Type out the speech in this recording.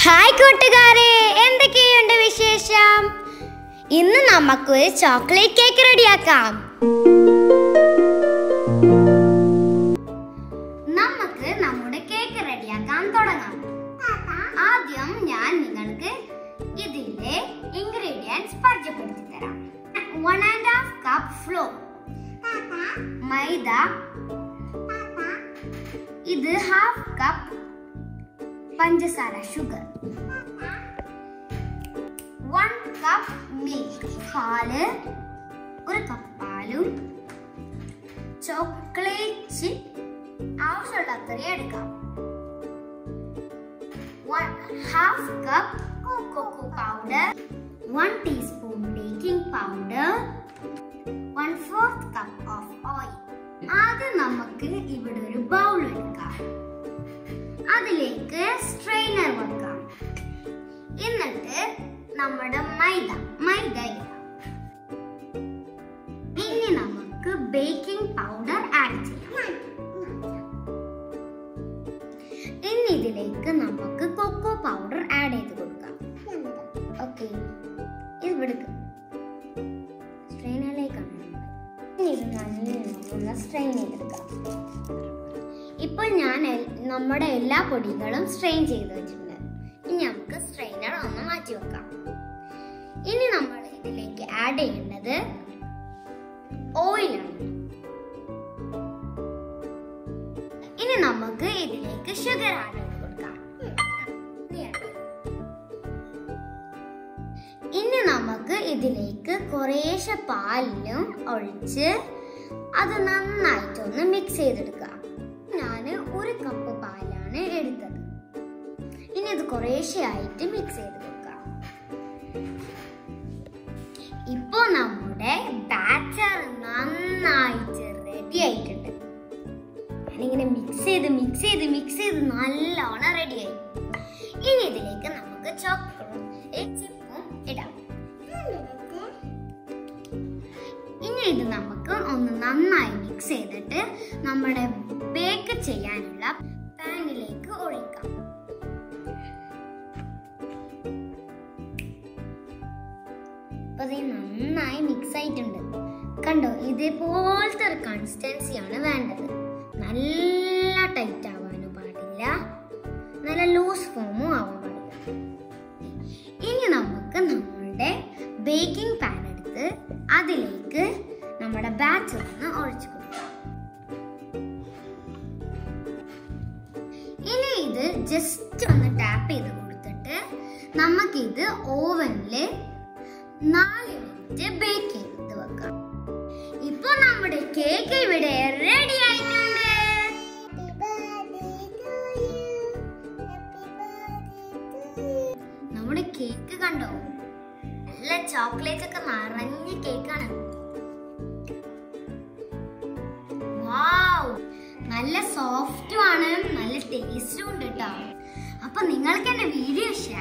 Hi കൂട്ടുകാരെ എന്തൊക്കെയുണ്ട് വിശേഷം ഇന്ന് നമുക്കൊരു ചോക്ലേറ്റ് കേക്ക് റെഡിയാക്കാം നമുക്ക് നമ്മുടെ കേക്ക് റെഡിയാക്കാൻ തുടങ്ങാം ആദ്യം ഞാൻ നിങ്ങൾക്ക് ഇതിന്റെ ഇൻഗ്രീഡിയൻസ് പരിചയപ്പെടുത്തി തരാം one and half cup flour maida ഇത് ഹാഫ് കപ്പ് പഞ്ചസാര ഷുഗർ വൺ കപ്പ് മിൽക്ക് പാല് ഒരു കപ്പ് പാലും ചോക്ലേറ്റ് ചിപ്പ് ആവശ്യമുള്ള അത്രയും എടുക്കാം one half cup cocoa powder one teaspoon baking powder one fourth cup of oil ആദ്യം നമുക്ക് ഇവിടെ ഒരു ബൗൾ എടുക്കാം അതിലേക്ക് സ്ട്രെയിനർ വെക്കാം എന്നിട്ട് നമ്മുടെ മൈദ മൈദ ഇടാം ഇനി നമുക്ക് ബേക്കിംഗ് പൗഡർ ആഡ് ചെയ്യാം ഇനി ഇതിലേക്ക് നമുക്ക് കൊക്കോ പൗഡർ ആഡ് ചെയ്ത് കൊടുക്കാം ഓക്കെ ഇത് വിടുക്കും സ്ട്രെയിനറിലേക്കാണ് ഇനി ഇത് നന്നായി സ്ട്രെയിൻ ചെയ്തെടുക്കാം ഇപ്പോൾ ഞാൻ എൽ- നമ്മുടെ എല്ലാ പൊടികളും സ്ട്രെയിൻ ചെയ്ത് വെച്ചിട്ടുണ്ട് ഇനി നമുക്ക് സ്ട്രെയിനർ ഒന്ന് മാറ്റി വെക്കാം ഇനി നമ്മൾ ഇതിലേക്ക് ആഡ് ചെയ്യേണ്ടത് ഓയിലാണ് ഇനി നമുക്ക് ഇതിലേക്ക് ഷുഗർ ആഡ് ചെയ്ത് കൊടുക്കാം ഇനി add ചെയ്യാം. ഇനി നമുക്ക് ഇതിലേക്ക് കുറേശ്ശെ പാലിലും ഒഴിച്ച് അത് നന്നായിട്ടൊന്ന് മിക്സ് ചെയ്തെടുക്കാം ഞാൻ ഒരു കപ്പ് പാലാണ് എടുത്തത് ഇനി ഇത് കുറേശ്ശെ ആയിട്ട് മിക്സ് ചെയ്ത് കൊടുക്കാം ഇപ്പൊ നമ്മുടെ ബാറ്റർ നന്നായിട്ട് റെഡി ആയിട്ടുണ്ട് ഞാനിങ്ങനെ മിക്സ് ചെയ്ത് മിക്സ് ചെയ്ത് മിക്സ് ചെയ്ത് നല്ലോണം റെഡിയായി ഇനി ഇതിലേക്ക് നമുക്ക് ചോക്ലേറ്റ് ചിപ്പും ഇടാം ഇനി ഇത് നമുക്ക് ഒന്ന് നന്നായി മിക്സ് ചെയ്തിട്ട് നമ്മുടെ ബേക്ക് ചെയ്യാനുള്ള പാനിലേക്ക് ഒഴിക്കാം അപ്പൊ ഇത് നന്നായി മിക്സ് ആയിട്ടുണ്ട് കണ്ടോ ഇതേപോലത്തെ ഒരു കൺസിസ്റ്റൻസിയാണ് വേണ്ടത് നല്ല ടൈറ്റ് ആവാനും പാടില്ല നല്ല ലൂസ് ഫോമും ആവാൻ പാടില്ല ഇനി നമുക്ക് നമ്മളുടെ ബേക്കിംഗ് പാൻ എടുത്ത് അതിലേക്ക് നമ്മുടെ ബാറ്റർ ഒന്ന് ഒഴിച്ചു കൊടുക്കാം ഇനി ഇത് ജസ്റ്റ് ഒന്ന് ടാപ്പ് ചെയ്ത് കൊടുത്തിട്ട് നമുക്കിത് ഓവനില് നാല് മിനിറ്റ് ബേക്ക് ചെയ്ത് വെക്കാം ഇപ്പൊ നമ്മുടെ കേക്ക് ഇവിടെ റെഡി ആയിട്ടുണ്ട് നമ്മുടെ കേക്ക് കണ്ടോ നല്ല ചോക്ലേറ്റ് ഒക്കെ നിറഞ്ഞ കേക്കാണ് വാവ് നല്ല സോഫ്റ്റും ആണ് നല്ല ടേസ്റ്റും ഉണ്ട് കേട്ടോ അപ്പൊ നിങ്ങൾക്ക് എന്റെ വീഡിയോ ഇഷ്ടമായി